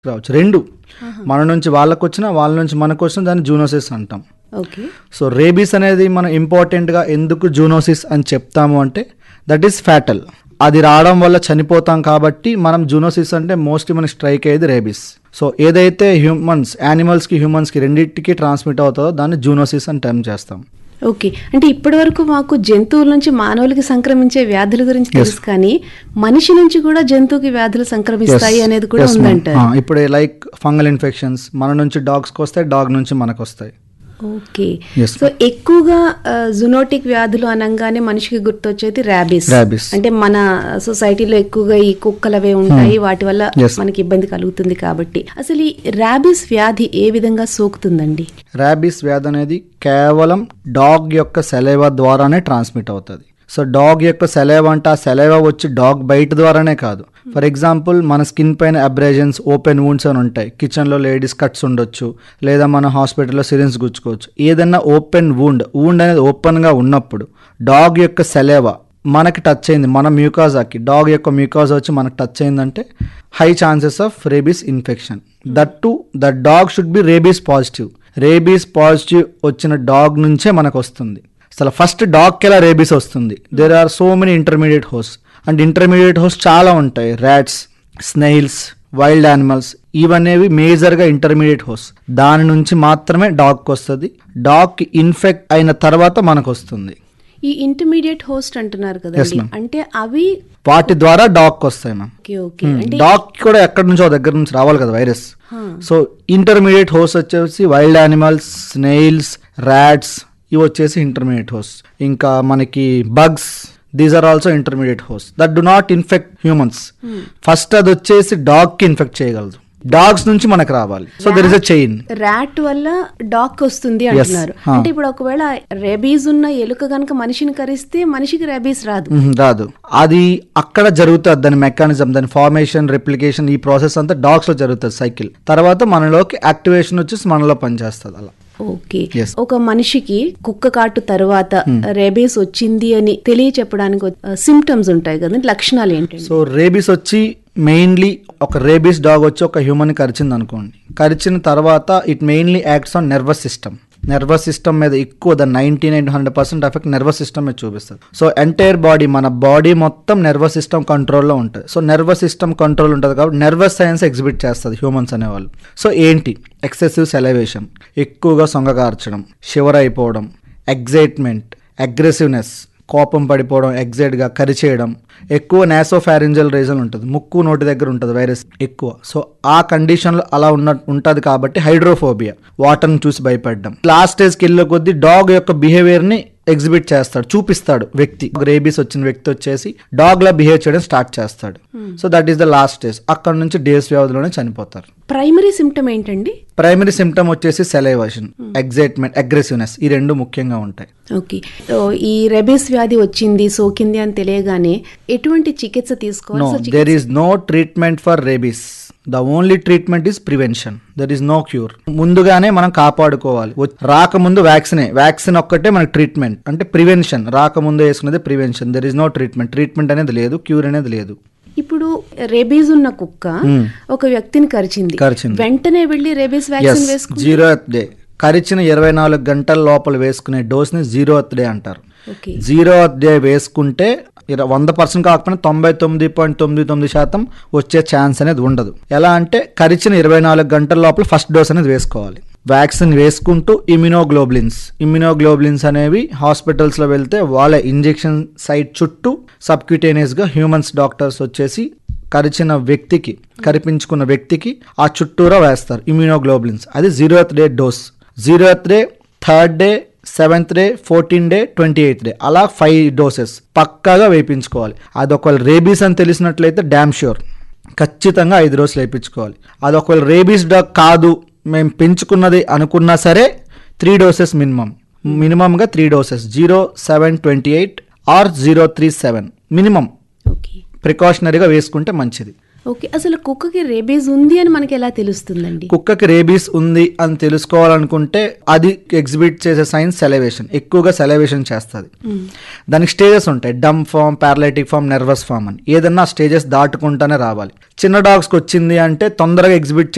రావచ్చు రెండు మన నుంచి వాళ్ళకు వచ్చిన వాళ్ళ నుంచి మనకు వచ్చిన దాన్ని జూనోసిస్ అంటాం ఓకే సో రేబీస్ అనేది మనం ఇంపార్టెంట్గా ఎందుకు జూనోసిస్ అని చెప్తాము అంటే దట్ ఈస్ ఫ్యాటల్ అది రావడం వల్ల చనిపోతాం కాబట్టి మనం జూనోసిస్ అంటే మోస్ట్లీ మనకి స్ట్రైక్ అయ్యేది రేబీస్ సో ఏదైతే హ్యూమన్స్ యానిమల్స్కి హ్యూమన్స్కి రెండింటికి ట్రాన్స్మిట్ అవుతుందో దాన్ని జూనోసిస్ అని టర్మ్ చేస్తాం ఓకే అంటే ఇప్పటి వరకు మాకు జంతువుల నుంచి మానవులకి సంక్రమించే వ్యాధుల గురించి తెలుసు కానీ మనిషి నుంచి కూడా జంతువుకి వ్యాధులు సంక్రమిస్తాయి Yes. అనేది కూడా Yes, ma'am. ఉందంటారు ఆ, ఇప్పుడు లైక్ ఫంగల్ ఇన్ఫెక్షన్స్ మన నుంచి డాగ్స్కి వస్తాయి డాగ్ నుంచి మనకు వస్తాయి ఓకే Yes, సో ఎక్కువగా జునోటిక్ వ్యాధులు అనగానే మనిషికి గుర్తొచ్చేది ర్యాబీస్ Rabies. అంటే మన సొసైటీలో ఎక్కువగా ఈ కుక్కలవే ఉంటాయి వాటి వల్ల Yes. మనకి ఇబ్బంది కలుగుతుంది కాబట్టి అసలు ఈ ర్యాబీస్ వ్యాధి ఏ విధంగా సోకుతుందండి ర్యాబీస్ వ్యాధి అనేది కేవలం డాగ్ యొక్క సెలైవా ద్వారానే ట్రాన్స్మిట్ అవుతుంది సో డాగ్ యొక్క సెలైవా అంటే ఆ సెలైవా వచ్చి డాగ్ బయట ద్వారానే కాదు ఫర్ ఎగ్జాంపుల్ మన స్కిన్ పైన అబ్రేజన్స్ ఓపెన్ వూండ్స్ అని ఉంటాయి కిచెన్లో లేడీస్ కట్స్ ఉండొచ్చు లేదా మన హాస్పిటల్లో సిరిన్స్ గుచ్చుకోవచ్చు ఏదైనా ఓపెన్ వూండ్ వూండ్ అనేది ఓపెన్గా ఉన్నప్పుడు డాగ్ యొక్క సెలైవా మనకి టచ్ అయింది మన మ్యూకాజాకి డాగ్ యొక్క మ్యూకాజా వచ్చి మనకి టచ్ అయిందంటే high chances of rabies infection that to the dog should be rabies positive rabies positive వచ్చిన డాగ్ నుంచే మనకు వస్తుంది అసలు ఫస్ట్ డాగ్కి ఎలా రేబీస్ వస్తుంది there are so many intermediate host and intermediate host చాలా ఉంటాయి ర్యాట్స్ స్నైల్స్ వైల్డ్ యానిమల్స్ ఇవనేవి మేజర్గా ఇంటర్మీడియట్ హోస్ట్ దాని నుంచి మాత్రమే డాగ్కి వస్తుంది డాగ్కి ఇన్ఫెక్ట్ అయిన తర్వాత మనకు వస్తుంది ఈ ఇంటర్మీడియట్ హోస్ట్ అంటున్నారు Yes, కదండి ma'am. అంటే అవి వాటి ద్వారా డాగ్కి వస్తాయి మ్యామ్ ఓకే ఓకే అంటే డాగ్ కూడా ఎక్కడి నుంచో దగ్గర నుంచి రావాలి కదా వైరస్ హా. సో ఇంటర్మీడియట్ హోస్ట్ వచ్చేసి వైల్డ్ యానిమల్స్ స్నేల్స్ ర్యాట్స్ ఇవి వచ్చేసి ఇంటర్మీడియట్ హోస్ట్ ఇంకా మనకి bugs these are also intermediate host that do not infect humans first అది వచ్చేసి డాగ్ కి ఇన్ఫెక్ట్ చేయగలదు డాగ్స్ నుంచి మనకు రావాలి so there is a chain rat వల్ల డాగ్ వస్తుంది అంటున్నారు హా. అంటే ఇప్పుడు ఒకవేళ రెబీస్ ఉన్న ఎలుక గనక మనిషిని కరిస్తే మనిషికి రెబీస్ రాదు రాదు అది అక్కడ జరుగుతుంది దాని మెకానిజం దాని ఫార్మేషన్ రెప్లికేషన్ ఈ ప్రాసెస్ అంతా డాగ్స్ లో జరుగుతుంది సైకిల్ తర్వాత మనలోకి యాక్టివేషన్ వచ్చేసి మనలో పనిచేస్తుంది అలా ఓకే Yes. ఒక మనిషికి కుక్క కాటు తర్వాత రేబీస్ వచ్చింది అని తెలియచెప్పడానికి సిమ్టమ్స్ ఉంటాయి కదండి లక్షణాలు ఏంటండి సో రేబీస్ వచ్చి మెయిన్లీ ఒక రేబీస్ డాగ్ వచ్చి ఒక హ్యూమన్ కరిచింది అనుకోండి కరిచిన తర్వాత it mainly acts on nervous system nervous system మీద ఎక్కువ the ninety nine hundred percent effect nervous system మీద చూపిస్తుంది సో ఎంటైర్ బాడీ మన బాడీ మొత్తం నర్వస్ సిస్టమ్ కంట్రోల్లో ఉంటుంది సో నర్వస్ సిస్టమ్ కంట్రోల్ ఉంటుంది కాబట్టి నర్వస్ సైన్స్ ఎగ్జిబిట్ చేస్తుంది హ్యూమన్స్ అనేవాళ్ళు సో ఏంటి ఎక్సెసివ్ సెలవేషన్ ఎక్కువగా సొంగగార్చడం షివర్ అయిపోవడం ఎగ్జైట్మెంట్ అగ్రెసివ్నెస్ కోపం పడిపోవడం ఎగ్జైట్గా కరిచేయడం ఎక్కువ నాసో ఫ్యారింజల్ రీజన్ ఉంటుంది ముక్కు నోటి దగ్గర ఉంటుంది వైరస్ ఎక్కువ సో ఆ కండిషన్లో అలా ఉన్న ఉంటుంది కాబట్టి హైడ్రోఫోబియా వాటర్ని చూసి భయపడడం లాస్ట్ స్టేజ్కి వెళ్ళే కొద్దీ డాగ్ యొక్క బిహేవియర్ని ఎగ్జిబిట్ చేస్తాడు చూపిస్తాడు వ్యక్తి రేబీస్ వచ్చిన వ్యక్తి వచ్చేసి డాగ్ లా బిహేవ్ చేయడం స్టార్ట్ చేస్తాడు so that is the last stage అక్కడ నుంచి డేస్ వ్యవధిలోనే చనిపోతారు ప్రైమరీ సిమ్టమ్ ఏంటండి ప్రైమరీ సిమ్టమ్ వచ్చేసి సెలైవేషన్ ఎగ్జైట్మెంట్ అగ్రెసివ్నెస్ ఈ రెండు ముఖ్యంగా ఉంటాయి ఓకే సో ఈ రెబీస్ వ్యాధి వచ్చింది సోకింది అని తెలియగానే ఎటువంటి చికిత్స తీసుకోవాలి నో సో చికి- there is no treatment for rabies the only treatment is prevention there is no cure ముందుగానే మనం కాపాడుకోవాలి వ- రాకముందు వ్యాక్సినే వ్యాక్సిన్ ఒక్కటే మనకి ట్రీట్మెంట్ అంటే ప్రివెన్షన్ రాకముందు వేసుకునేది prevention there is no treatment treatment అనేది లేదు క్యూర్ అనేది లేదు ఇప్పుడు రెబీస్ ఉన్న కుక్క Hmm. ఒక వ్యక్తిని కరిచింది కరిచింది. వెంటనే వెళ్ళి రెబీస్ ఎస్ వ్యాక్సిన్ వేసుకుంటే జీరో డే కరిచిన ఇరవై నాలుగు గంటల లోపల వేసుకునే డోస్ని జీరో డే అంటారు ఓకే జీరో డే వేసుకుంటే ఇర- వంద పర్సెంట్ కాకపోయినా తొంభై తొమ్మిది పాయింట్ తొమ్మిది తొమ్మిది శాతం వచ్చే ఛాన్స్ అనేది ఉండదు ఎలా అంటే కరిచిన ఇరవై నాలుగు గంటల లోపల ఫస్ట్ డోస్ అనేది వేసుకోవాలి వ్యాక్సిన్ వేసుకుంటూ ఇమ్యునోగ్లోబులిన్స్ ఇమ్యునోగ్లోబులిన్స్ అనేవి హాస్పిటల్స్లో వెళ్తే వాళ్ళ ఇంజెక్షన్ సైట్ చుట్టూ సబ్క్యూటేనియస్గా హ్యూమన్స్ డాక్టర్స్ వచ్చేసి కరిచిన వ్యక్తికి కరిపించుకున్న వ్యక్తికి ఆ చుట్టూరా వేస్తారు ఇమ్యూనోగ్లోబులిన్స్ అది zeroth day dose zeroth day third day seventh day fourteen day twenty eighth day అలా ఫైవ్ డోసెస్ పక్కాగా వేయించుకోవాలి అది ఒకవేళ రేబీస్ అని తెలిసినట్లయితే డ్యామ్ ష్యూర్ ఖచ్చితంగా ఐదు రోజులు వేయించుకోవాలి అది ఒకవేళ రేబీస్ డాగ్ కాదు మేము పెంచుకున్నది అనుకున్నా సరే త్రీ డోసెస్ మినిమం మినిమంగా three doses zero seven twenty eight or zero three seven minimum okay ప్రికాషనరీగా వేసుకుంటే మంచిది ఓకే అసలు కుక్కకి రేబీస్ ఉంది అని మనకి ఎలా తెలుస్తుందండి కుక్కకి రేబీస్ ఉంది అని తెలుసుకోవాలనుకుంటే అది ఎగ్జిబిట్ చేసే సైన్స్ సెలవేషన్ ఎక్కువగా సెలవేషన్ చేస్తుంది దానికి స్టేజెస్ ఉంటాయి dumb form paralytic form nervous form అని ఏదన్నా స్టేజెస్ దాటుకుంటానే రావాలి చిన్న డాగ్స్కి వచ్చింది అంటే తొందరగా ఎగ్జిబిట్